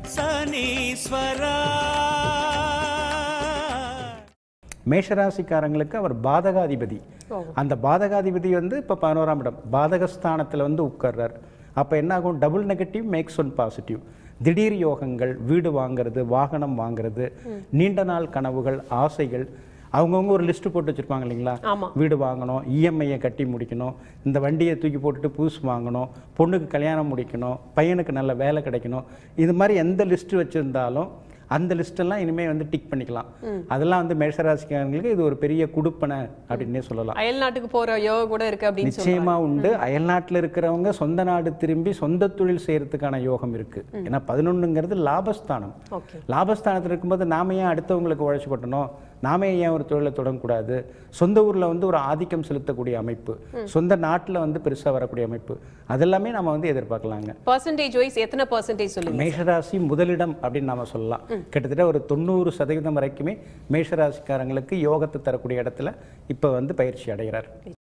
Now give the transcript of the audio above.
சனீஸ்வரா மேஷராசிக்காரங்களுக்கு அவர் பாதகாதிபதி ஓ. அந்த பாதகாதிபதி வந்து இப்போ பதினோராம் இடம் பாதகஸ்தானத்தில் வந்து உட்கார்றார் அப்போ என்ன ஆகும் double negative makes one positive திடீர் யோகங்கள் வீடு வாங்குறது வாகனம் வாங்குறது நீண்ட நாள் கனவுகள் ஆசைகள் அவங்கவுங்க ஒரு லிஸ்ட் போட்டு வச்சுருப்பாங்க இல்லைங்களா ஆமா. வீடு வாங்கணும் இஎம்ஐயை கட்டி முடிக்கணும் இந்த வண்டியை தூக்கி போட்டுட்டு புதுசு வாங்கணும் பொண்ணுக்கு கல்யாணம் முடிக்கணும் பையனுக்கு நல்ல வேலை கிடைக்கணும் இது மாதிரி எந்த லிஸ்ட் வச்சுருந்தாலும் அந்த லிஸ்ட்டெல்லாம் இனிமேல் வந்து டிக் பண்ணிக்கலாம் அதெல்லாம் வந்து மேஷராசிக்காரங்களுக்கு இது ஒரு பெரிய குடுப்பனை அப்படின்னே சொல்லலாம் அயல் நாட்டுக்கு போற யோகா கூட இருக்கு அப்படின்னு சொல்றாங்க நிச்சயமா உண்டு அயல்நாட்டில் இருக்கிறவங்க சொந்த நாடு திரும்பி சொந்த தொழில் செய்யறதுக்கான யோகம் இருக்கு ஏன்னா பதினொன்றுங்கிறது லாபஸ்தானம் ஓகே லாபஸ்தானத்தில் இருக்கும்போது நாம ஏன் அடுத்தவங்களுக்கு உழைச்சி பட்டணும் நாம ஏன் ஒரு தொழிலை தொடங்கக்கூடாது சொந்த ஊர்ல வந்து ஒரு ஆதிக்கம் செலுத்தக்கூடிய அமைப்பு சொந்த நாட்டுல வந்து பெருசா வரக்கூடிய அமைப்பு அதெல்லாமே நம்ம வந்து எதிர்பார்க்கலாங்க பர்சன்டேஜ் வைஸ் எத்தனை பர்சன்டேஜ் சொல்லுங்க மேஷராசி முதலிடம் அப்படின்னு நாம சொல்லலாம் கிட்டத்தட்ட ஒரு தொண்ணூறு சதவீதம் வரைக்குமே மேஷராசிக்காரங்களுக்கு யோகத்தை தரக்கூடிய இடத்துல இப்போ வந்து பயிற்சி அடைகிறார்